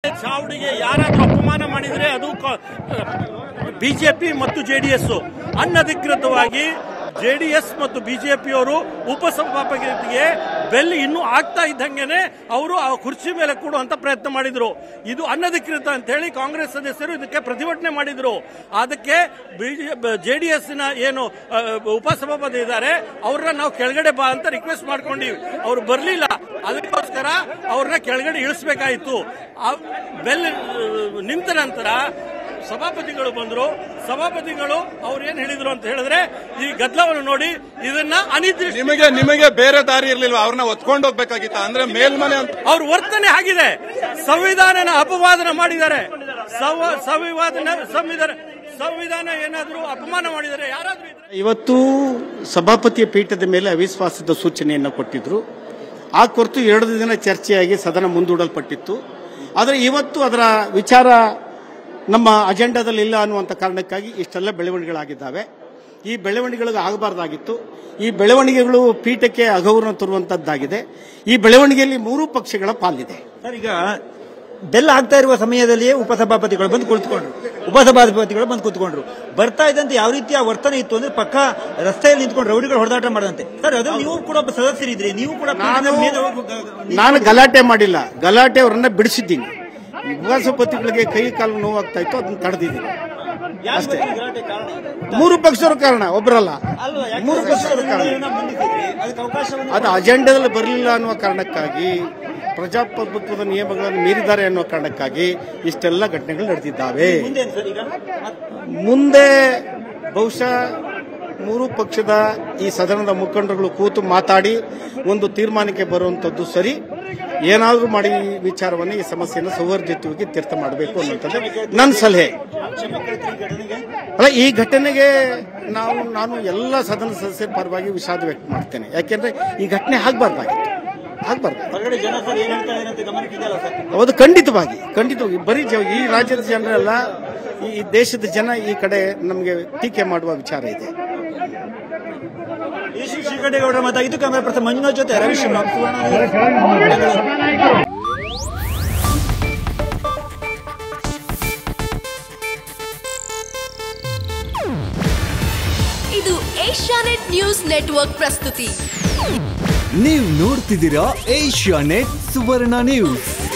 ಚಾವಡಿಗೆ ಯಾರಾದ್ರೂ ಅಪಮಾನ ಮಾಡಿದ್ರೆ ಅದು ಬಿಜೆಪಿ ಮತ್ತು ಜೆಡಿಎಸ್ ಅನಧಿಕೃತವಾಗಿ ಜೆಡಿಎಸ್ ಮತ್ತು ಬಿಜೆಪಿಯವರು ಉಪಸಭಾಪತಿಗೆ ಬೆಲ್ ಇನ್ನೂ ಆಗ್ತಾ ಇದ್ದಂಗೆನೆ ಅವರು ಆ ಕುರ್ಚಿ ಮೇಲೆ ಕೂಡುವಂತ ಪ್ರಯತ್ನ ಮಾಡಿದ್ರು ಇದು ಅನಧಿಕೃತ ಅಂತ ಹೇಳಿ ಕಾಂಗ್ರೆಸ್ ಸದಸ್ಯರು ಇದಕ್ಕೆ ಪ್ರತಿಭಟನೆ ಮಾಡಿದ್ರು ಅದಕ್ಕೆ ಜೆಡಿಎಸ್ ನ ಏನು ಆ, ಉಪಸಭಾಪತಿ ಇದ್ದಾರೆ ಅವ್ರನ್ನ ನಾವು ಕೆಳಗಡೆ ಬಾ ಅಂತ ರಿಕ್ವೆಸ್ಟ್ ಮಾಡ್ಕೊಂಡಿವಿ ಅವ್ರು ಬರ್ಲಿಲ್ಲ ಅದಕ್ಕೋಸ್ಕರ ಅವ್ರನ್ನ ಕೆಳಗಡೆ ಇಳಿಸಬೇಕಾಯಿತು ಬೆಲ್ ಆ, ನಿಂತ ನಂತರ ಸಭಾಪತಿಗಳು ಬಂದ್ರು ಸಭಾಪತಿಗಳು ಅವ್ರು ಏನ್ ಹೇಳಿದ್ರು ಅಂತ ಹೇಳಿದ್ರೆ ಈ ಗದ್ದಲವನ್ನು ನೋಡಿ ಇದನ್ನ ಅನಿರ್ದಿಷ್ಟ ನಿಮಗೆ ನಿಮಗೆ ಬೇರೆ ದಾರಿ ಇರ್ಲಿಲ್ವಾ ಅವ್ರನ್ನ ಒತ್ಕೊಂಡು ಹೋಗ್ಬೇಕಾಗಿತ್ತ ಅಂದ್ರೆ ಮೇಲ್ಮನೆ ಅಂತ ಅವ್ರ ವರ್ತನೆ ಆಗಿದೆ ಸಂವಿಧಾನನ ಅಪವಾದನ ಮಾಡಿದ್ದಾರೆ ಸಂವ- ಸಂವಿಧಾನ ಸಂವಿಧಾನ ಸಂವಿಧಾನ ಏನಾದ್ರೂ ಅಪಮಾನ ಮಾಡಿದ್ದಾರೆ ಯಾರಾದ್ರೂ ಇದ್ರೆ ಇವತ್ತು ಸಭಾಪತಿಯ ಪೀಠದ ಮೇಲೆ ಅವಿಶ್ವಾಸದ ಸೂಚನೆಯನ್ನು ಕೊಟ್ಟಿದ್ರು ಆ ಕುರಿತು ಎರಡು ದಿನ ಚರ್ಚೆಯಾಗಿ ಸದನ ಮುಂದೂಡಲ್ಪಟ್ಟಿತ್ತು ಆದರೆ ಇವತ್ತು ಅದರ ವಿಚಾರ ನಮ್ಮ ಅಜೆಂಡಾದಲ್ಲಿ ಇಲ್ಲ ಅನ್ನುವಂಥ ಕಾರಣಕ್ಕಾಗಿ ಇಷ್ಟೆಲ್ಲ ಬೆಳವಣಿಗೆಗಳಾಗಿದ್ದಾವೆ ಈ ಬೆಳವಣಿಗೆಗಳು ಆಗಬಾರ್ದಾಗಿತ್ತು ಈ ಬೆಳವಣಿಗೆಗಳು ಪೀಠಕ್ಕೆ ಅಗೌರವ ತರುವಂತದ್ದಾಗಿದೆ ಈ ಬೆಳವಣಿಗೆಯಲ್ಲಿ ಮೂರೂ ಪಕ್ಷಗಳ ಪಾಲಿದೆ ಸರ್ ಈಗ ಬೆಲ್ ಆಗ್ತಾ ಇರುವ ಸಮಯದಲ್ಲಿಯೇ ಉಪಸಭಾಪತಿಗಳು ಬಂದು ಕುಳಿತುಕೊಂಡ್ರು ಉಪಸಭಾಪತಿಗಳು ಬಂದು ಕೂತ್ಕೊಂಡ್ರು ಬರ್ತಾ ಇದ್ದಂತೆ ಯಾವ ರೀತಿಯ ವರ್ತನೆ ಇತ್ತು ಅಂದ್ರೆ ಪಕ್ಕ ರಸ್ತೆಯಲ್ಲಿ ನಿಂತ್ಕೊಂಡು ರೌಡಿಗಳು ಹೊಡೆದಾಟ ಮಾಡದಂತೆ ಸರ್ ಅದು ನೀವು ಕೂಡ ಒಬ್ಬ ಸದಸ್ಯರಿದ್ರಿ ನೀವು ಕೂಡ ನಾನು ಮೇಲೆ ಹೋಗಿ- ನಾನು ಗಲಾಟೆ ಮಾಡಿಲ್ಲ ಗಲಾಟೆ ಅವರನ್ನ ಬಿಡಿಸಿದ್ದೀನಿ ಉಪಸಭಾಪತಿಗಳಿಗೆ ಕೈ ಕಾಲು ನೋವಾಗ್ತಾ ಇತ್ತು ಅದನ್ನ ತಡೆದಿದ್ದೀನಿ ಯಾಕೆ ಅಷ್ಟೇ. ಈ ಗಲಾಟೆ ಕಾರಣ? ಮೂರು ಪಕ್ಷದವ್ರ ಕಾರಣ ಒಬ್ಬರಲ್ಲ ಅಲ್ವಾ, ಯಾಕೆ ಮೂರು ಪಕ್ಷದವ್ರ ಕಾರಣ ನಿರ್ಣಯವನ್ನ ಮಂಡಿಸಿದ್ರಿ? ಅದಕ್ಕೆ ಅವಕಾಶವನ್ನು ಅದು ಅಜೆಂಡಾದಲ್ಲಿ ಬರಲಿಲ್ಲ ಅನ್ನುವ ಕಾರಣಕ್ಕಾಗಿ ಪ್ರಜಾಪ್ರಭುತ್ವದ ನಿಯಮಗಳನ್ನು ಮೀರಿದ್ದಾರೆ ಅನ್ನುವ ಕಾರಣಕ್ಕಾಗಿ ಇಷ್ಟೆಲ್ಲ ಘಟನೆಗಳು ನಡೆದಿದ್ದಾವೆ ಮುಂದೆ ಏನು ಸರ್ ಈಗ ಮತ್- ಮುಂದೆ ಬಹುಶಃ ಮೂರು ಪಕ್ಷದ ಈ ಸದನದ ಮುಖಂಡರುಗಳು ಕೂತು ಮಾತಾಡಿ ಒಂದು ತೀರ್ಮಾನಕ್ಕೆ ಬರುವಂತದ್ದು ಸರಿ ಏನಾದರೂ ಮಾಡಿ ಈ ವಿಚಾರವನ್ನು ಈ ಸಮಸ್ಯೆಯನ್ನು ಸೌಹಾರ್ದಯುತವಾಗಿ ತೀರ್ಥ ಮಾಡಬೇಕು ಅನ್ನುವಂಥದ್ದು ನನ್ನ ಸಲಹೆ ಕ್ಷಮೆ ಕೇಳ್ತೀರಿ ಈ ಘಟನೆಗೆ ಅಲ್ಲ ಈ ಘಟನೆಗೆ ನಾವು ನಾನು ಎಲ್ಲ ಸದನ ಸದಸ್ಯರ ಪರವಾಗಿ ವಿಷಾದ ವ್ಯಕ್ತ ಮಾಡ್ತೇನೆ ಯಾಕೆಂದ್ರೆ ಈ ಘಟನೆ ಆಗ್ಬಾರ್ದಾಗಿತ್ತು ಆಗ್ಬಾರ್ದು ಹೊರಗಡೆ ಜನ ಸರ್ ಏನ್ ಹೇಳ್ತಾ ಇದ್ದಾರೆ ಅಂತ ಗಮನಕ್ಕೆ ಇದೆಯಲ್ಲ ಸರ್ ಹೌದು ಖಂಡಿತವಾಗಿ ಖಂಡಿತವಾಗಿ ಬರೀ ಜ- ಈ ರಾಜ್ಯದ ಜನರಲ್ಲ ಈ ಈ ದೇಶದ ಜನ ಈ ಕಡೆ ನಮಗೆ ಟೀಕೆ ಮಾಡುವ ವಿಚಾರ ಇದೆ ಈ ಶ್ರೀ ಶ್ರೀಕಂಠೇಗೌಡರ ಮಾತಾಗಿದ್ದು ಕ್ಯಾಮರಾ ಪರ್ಸನ್ ಮಂಜುನಾಥ್ ಜೊತೆ ರವೀಶ್ ಕುಮಾರ್, ಸುವರ್ಣ ಬೆಂಗಳೂರು. ಇದು ಏಷ್ಯಾನೆಟ್ ನ್ಯೂಸ್ ನೆಟ್ವರ್ಕ್ ಪ್ರಸ್ತುತಿ ನೀವು ನೋಡ್ತಿದ್ದೀರಾ ಏಷ್ಯಾ ನೆಟ್ ಸುವರ್ಣ ನ್ಯೂಸ್